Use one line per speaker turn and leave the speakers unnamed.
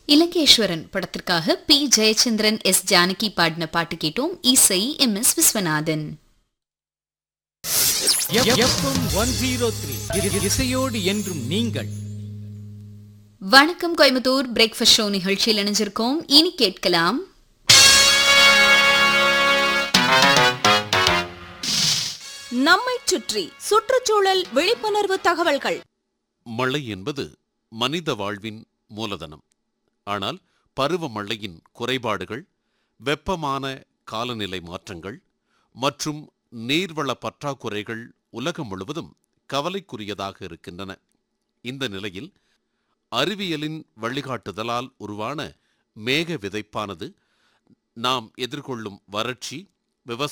இலங்கேஸ்வரன் படத்திற்காக B Jayachandran S Janaki பாடின பாட்டு கேட்டோம் இசை M S Viswanathan
FM one zero three இசையோடு என்றும் நீங்கள்
வணக்கம் கோயம்புத்தூர் பிரேக்ஃபாஸ்ட் ஷோ நிகழ்ச்சியில் இணைஞ்சிருக்கோம் இனி கேட்கலாம்
நம்மைச் சுற்றி சுற்றுச்சூழல் விழிப்புணர்வு தகவல்கள்
மழை என்பது மனித வாழ்வின் மூலதனம் ஆனால் பருவமழையின் குறைபாடுகள் வெப்பமான காலநிலை மாற்றங்கள் மற்றும் நீர்வள பற்றாக்குறைகள் உலகம் முழுவதும் கவலைக்குரியதாக இருக்கின்றன இந்த நிலையில் அறிவியலின் வழிகாட்டுதலால் உருவான மேக விதைப்பானது நாம் எதிர்கொள்ளும் வறட்சி விவசாய